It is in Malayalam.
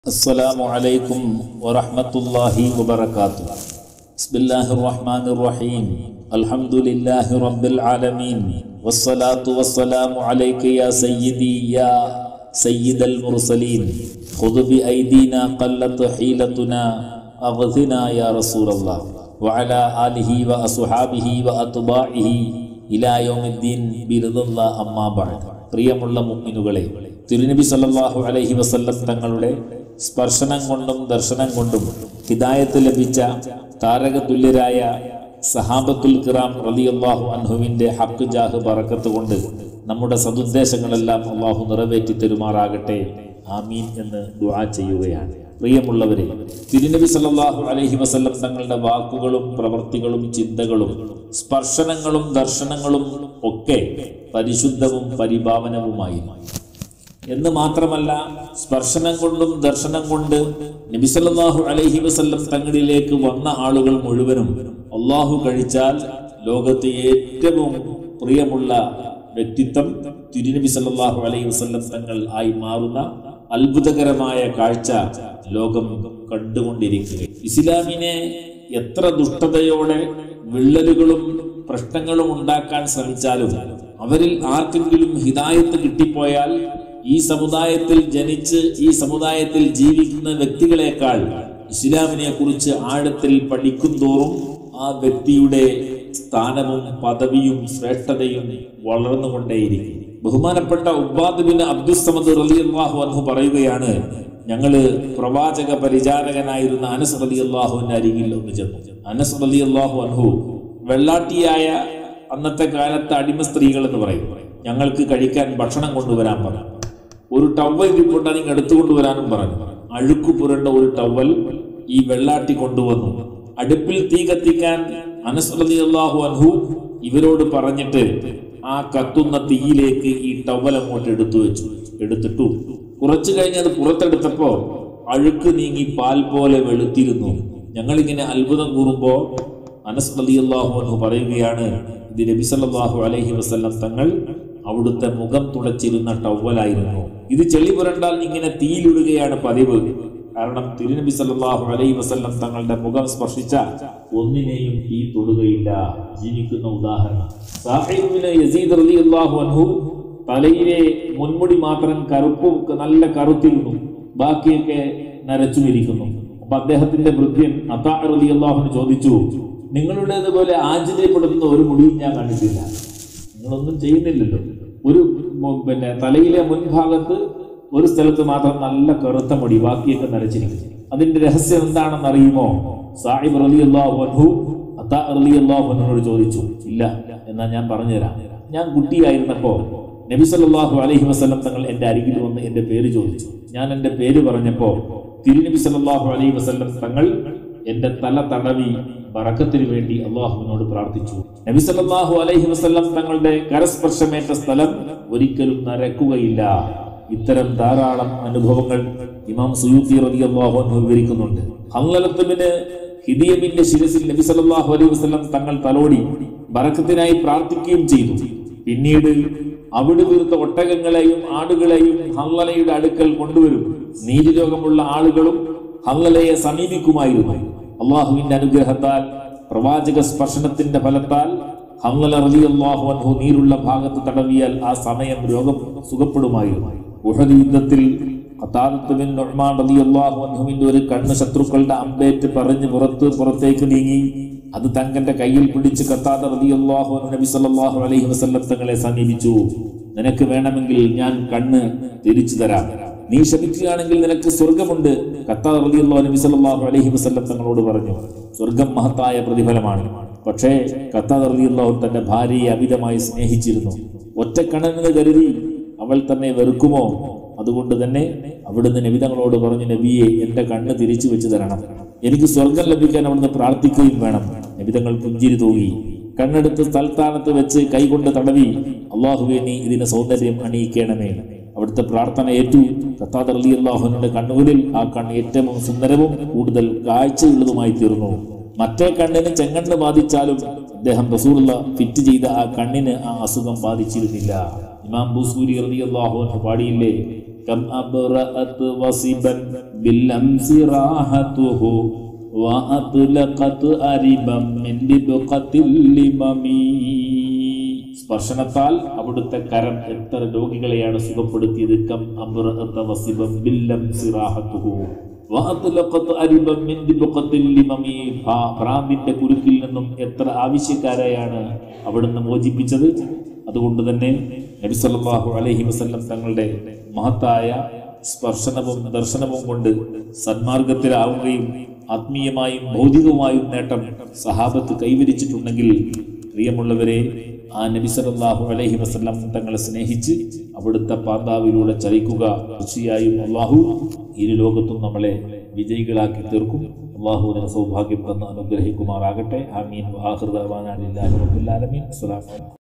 السلام عليكم ورحمة الله وبركاته بسم الله الرحمن الرحيم الحمد لله رب العالمين والصلاة والسلام عليك يا سيدي يا سيد المرسلين خذ بأيدينا قلت حيلتنا أغثنا يا رسول الله وعلى آله وأصحابه وأتباعه إلى يوم الدين برضا الله أما بعد പ്രിയമുള്ള മുഅ്മിനുകളെ തിരുനബി സല്ലല്ലാഹു അലൈഹി വസല്ലം തങ്ങളുടെ സ്പർശനം കൊണ്ടും ദർശനം കൊണ്ടും ഹിദായത്ത് ലഭിച്ച താരകതുല്യരായ സഹാബത്തുൽ കിറാം റളിയല്ലാഹു അൻഹുവിന്റെ ഹക്ക് ജാഹ് ബറക്കത്ത് കൊണ്ട് നമ്മുടെ സതുദ്ദേശങ്ങളെല്ലാം അള്ളാഹു നിറവേറ്റി തരുമാറാകട്ടെ ആമീൻ എന്ന് ദുആ ചെയ്യുകയാണ് പ്രിയമുള്ളവരെ തിരുനബി സല്ലല്ലാഹു അലൈഹി വസല്ലം തങ്ങളുടെ വാക്കുകളും പ്രവർത്തികളും ചിന്തകളും സ്പർശനങ്ങളും ദർശനങ്ങളും ഒക്കെ പരിശുദ്ധവും പരിഭാവനവുമായി എന്ന് മാത്രമല്ല സ്പർശനം കൊണ്ടും ദർശനം കൊണ്ട് നബിസല്ലാഹു അലൈഹി വസല്ലം തങ്ങളിലേക്ക് വന്ന ആളുകൾ മുഴുവനും അള്ളാഹു കഴിച്ചാൽ ലോകത്തെ ഏറ്റവും പ്രിയമുള്ള വ്യക്തിത്വം തിരുനബി സല്ലല്ലാഹു അലൈഹി വസല്ലം തങ്ങൾ ആയി മാറുന്ന അത്ഭുതകരമായ കാഴ്ച ലോകം കണ്ടുകൊണ്ടിരിക്കുക ഇസ്ലാമിനെ എത്ര ദുഷ്ടതയോടെ വിള്ളലുകളും പ്രശ്നങ്ങളും ഉണ്ടാക്കാൻ ശ്രമിച്ചാലും അവരിൽ ആർക്കെങ്കിലും ഹിദായത്ത് കിട്ടിപ്പോയാൽ ഈ സമുദായത്തിൽ ജനിച്ച് ഈ സമുദായത്തിൽ ജീവിക്കുന്ന വ്യക്തികളെക്കാൾ ഇസ്ലാമിനെ കുറിച്ച് ആഴത്തിൽ പഠിക്കും തോറും ആ വ്യക്തിയുടെ സ്ഥാനവും പദവിയും ശ്രേഷ്ഠതയും വളർന്നുകൊണ്ടേയിരിക്കും ബഹുമാനപ്പെട്ട ഉബാദ് ബിൻ അബ്ദുസമദ് റലിയല്ലാഹു അൻഹു പറയുകയാണ് ഞങ്ങള് പ്രവാചക പരിചാരകനായിരുന്ന അനസ് റലി അള്ളാഹുവിന്റെ അരികിൽ ഒന്ന് ചെന്നു അനസ് റലി അള്ളാഹു അൻഹു വെള്ളാട്ടിയായ അന്നത്തെ കാലത്തെ അടിമ സ്ത്രീകൾ എന്ന് പറയും ഞങ്ങൾക്ക് കഴിക്കാൻ ഭക്ഷണം കൊണ്ടുവരാൻ പറഞ്ഞു ഒരു ടവൽ ഇരിപ്പുണ്ട് നിങ്ങൾ എടുത്തുകൊണ്ടുവരാനും പറഞ്ഞു അഴുക്കു പുരണ്ട ഒരു ടവൽ ഈ വെള്ളാട്ടി കൊണ്ടുവന്നു അടുപ്പിൽ തീ കത്തിക്കാൻ അനസ്രതി അള്ളാഹു അൻഹു ഇവരോട് പറഞ്ഞിട്ട് ആ കത്തുന്ന തീയിലേക്ക് ഈ ടവൽ അങ്ങോട്ട് എടുത്തു വെച്ചു എടുത്തിട്ടു കുറച്ചു കഴിഞ്ഞ് അത് പുറത്തെടുത്തപ്പോ അഴുക്ക് നീങ്ങി പാൽ പോലെ വെളുത്തിരുന്നു ഞങ്ങളിങ്ങനെ അത്ഭുതം കൂറുമ്പോ അനസ് റളിയല്ലാഹു അൻഹു പറയുകയാണ് ഇത് നബി സല്ലല്ലാഹു അലൈഹി വസല്ലം തങ്ങൾ അവിടുത്തെ മുഖം തുടച്ചിരുന്ന ടവലായിരുന്നു ഇത് ചെളി പുരണ്ടാൽ ഇങ്ങനെ തീയിലിടുകയാണ് പതിവ് കാരണം തിരുനബി സല്ലല്ലാഹു അലൈഹി വസല്ലം തങ്ങളുടെ മുഖം സ്പർശിച്ച ഒന്നിനെയും തീ തൊടുകയില്ല ജീവിക്കുന്ന ഉദാഹരണം സാഹിബിന് യസീദ് റളിയല്ലാഹു അൻഹു തലയിലെ മുൻമുടി മാത്രം കറുപ്പ് നല്ല കറുത്തിരുന്നു ബാക്കിയൊക്കെ നരച്ചുമിരിക്കുന്നു അപ്പൊ അദ്ദേഹത്തിന്റെ വൃദ്ധ്യൻ അത്താ റളിയല്ലാഹു ചോദിച്ചു നിങ്ങളുടേതുപോലെ ആശ്ചര്യപ്പെടുത്തുന്ന ഒരു മുടിയും ഞാൻ കണ്ടിട്ടില്ല നിങ്ങളൊന്നും ചെയ്യുന്നില്ലല്ലോ ഒരു മു- പിന്നെ തലയിലെ മുൻഭാഗത്ത് ഒരു സ്ഥലത്ത് മാത്രം നല്ല കറുത്ത മുടി ബാക്കിയൊക്കെ നരച്ചിരിക്കുന്നു അതിന്റെ രഹസ്യം എന്താണെന്ന് അറിയുമോ സാഹിബ് റലി അള്ളാഹു അൻഹു അത്താ റലി അള്ളാഹു അൻഹുനോട് ചോദിച്ചു ഇല്ല എന്നാ ഞാൻ പറഞ്ഞുതരാം ഞാൻ കുട്ടിയായിരുന്നപ്പോ നബി സല്ലല്ലാഹു അലൈഹി വസല്ലം തങ്ങൾ എന്റെ അരികിൽ വന്ന് എന്റെ പേര് ചോദിച്ചു ഞാൻ എന്റെ പേര് പറഞ്ഞപ്പോ തിരുനബി സല്ലല്ലാഹു അലൈഹി വസല്ലം തങ്ങൾ എന്റെ തല തടവി ബറക്കത്തിന് വേണ്ടി അള്ളാഹുവിനോട് പ്രാർത്ഥിച്ചു നബി സല്ലല്ലാഹു അലൈഹി വസല്ലം തങ്ങളുടെ കരസ്പർശമേറ്റ സ്ഥലം ഒരിക്കലും നരക്കുകയില്ല ഇത്തരം ധാരാളം അനുഭവങ്ങൾ ഇമാം സുയൂത്തി റളിയല്ലാഹു അൻഹു വിവരിക്കുന്നുണ്ട് ഹംലലത്തുബിന് ഹിദിയബിന്റെ ശിരസിൽ നബി സല്ലല്ലാഹു അലൈഹി വസല്ലം തങ്ങൾ തലോടി ബറക്കത്തിനായി പ്രാർത്ഥിക്കുകയും ചെയ്തു പിന്നീട് അവിടെ വീർത്ത ഒട്ടകങ്ങളെയും ആടുകളെയും ഹംലലയുടെ അടുക്കൽ കൊണ്ടുവരും നീതിരോഗമുള്ള ആളുകളും ഹംലലയെ സമീപിക്കുമായിരുന്നു അള്ളാഹുവിന്റെ അനുഗ്രഹത്താൽ പ്രവാചക സ്പർശനത്തിന്റെ ഫലത്താൽ ഹംലല റളിയല്ലാഹു അൻഹു നീരുള്ള ഭാഗത്ത് തടവിയാൽ ആ സമയം രോഗം സുഖപ്പെടുമായിരുന്നു ഉഹദ് യുദ്ധത്തിൽ ഖത്താദത്ത് ബിൻ നുഅ്മാൻ റളിയല്ലാഹു അൻഹുവിന്റെ ഒരു കണ്ണ് ശത്രുക്കളുടെ അമ്പേറ്റ് പറഞ്ഞ് പുറത്ത് പുറത്തേക്ക് നീങ്ങി അത് തങ്കന്റെ കയ്യിൽ പിടിച്ച് ഖത്താദ റളിയല്ലാഹു അൻഹു നബി സല്ലല്ലാഹു അലൈഹി വസല്ലം തങ്ങളെ സമീപിച്ചു നിനക്ക് വേണമെങ്കിൽ ഞാൻ കണ്ണ് തിരിച്ചു തരാം നീ ക്ഷമിക്കുകയാണെങ്കിൽ നിനക്ക് സ്വർഗമുണ്ട് ഖത്താദ റളിയല്ലാഹു നബി സല്ലല്ലാഹു അലൈഹി വസല്ലം തങ്ങളോട് പറഞ്ഞു സ്വർഗം മഹത്തായ പ്രതിഫലമാണ് പക്ഷേ ഖത്താദ റളിയല്ലാഹു തന്റെ ഭാര്യയെ അമിതമായി സ്നേഹിച്ചിരുന്നു ഒറ്റ കണ്ണെന്ന് കരുതി അവൾ തന്നെ വെറുക്കുമോ അതുകൊണ്ട് തന്നെ അവിടുന്ന് നബിതങ്ങളോട് പറഞ്ഞു നബിയെ എന്റെ കണ്ണ് തിരിച്ചു വെച്ച് തരണം എനിക്ക് സ്വർഗം ലഭിക്കാൻ അവിടുന്ന് പ്രാർത്ഥിക്കുകയും വേണം നബിതങ്ങൾ പുഞ്ചിരി തൂകി കണ്ണെടുത്ത് തൽസ്ഥാനത്ത് വെച്ച് കൈകൊണ്ട് തടവി അള്ളാഹുവെ നീ ഇതിന് സൗന്ദര്യം അണിയിക്കണമേ അവിടുത്തെ പ്രാർത്ഥന ഏറ്റു കത്താദ് അലി അള്ളാഹുവിന്റെ കണ്ണുകളിൽ ആ കണ്ണ് ഏറ്റവും സുന്ദരവും കൂടുതൽ കാഴ്ചയുള്ളതുമായി തീർന്നു മറ്റേ കണ്ണിന് ചെങ്കണ്ണ് ബാധിച്ചാലും അദ്ദേഹം റസൂലുള്ള ഫിറ്റ് ചെയ്ത ആ കണ്ണിന് ആ അസുഖം ബാധിച്ചിരുന്നില്ല ഇമാം ബൂസൂരി റളിയല്ലാഹു അൻഹു പാടിയില്ലേ كم أبرأت وصبا بالأمس راحته وأطلقت أربا من لبقة اللمم സ്പർശനത്താൽ അവിടുത്തെ കരം എത്ര രോഗികളെയാണ് സുഖപ്പെടുത്തിയത് കം അബ്റഅത വസിബം ബില്ലം സിറാഹത്തുഹു വഅത്ലഖത് അരിബം മിൻ ദിബ്ഖത്തിൽ ലിമമി ഭ്രാ- ഭ്രാന്തിന്റെ കുരുക്കിൽ നിന്നും എത്ര ആവശ്യക്കാരെയാണ് അവിടുന്ന് മോചിപ്പിച്ചത് അതുകൊണ്ട് തന്നെ നബി സല്ലല്ലാഹു അലൈഹി വസല്ലം തങ്ങളുടെ മഹത്തായ സ്പർശനവും ദർശനവും കൊണ്ട് സന്മാർഗത്തിലാവുകയും ആത്മീയമായും ഭൗതികമായും നേട്ടം സഹാബത്ത് കൈവരിച്ചിട്ടുണ്ടെങ്കിൽ പ്രിയമുള്ളവരെ ആ നബി സല്ലല്ലാഹു അലൈഹി വസല്ലം തങ്ങളെ സ്നേഹിച്ച് അവിടുത്തെ പാതാവിലൂടെ ചലിക്കുക തീർച്ചയായും അള്ളാഹു ഇരു ലോകത്തും നമ്മളെ വിജയികളാക്കി തീർക്കും അള്ളാഹു അതിന് സൗഭാഗ്യം തന്ന് അനുഗ്രഹിക്കുമാറാകട്ടെ ആമീൻ ആഹൃദാൻ അലി റബ്ബുൽ ആലമീൻ അസ്സലാമു അലൈക്കും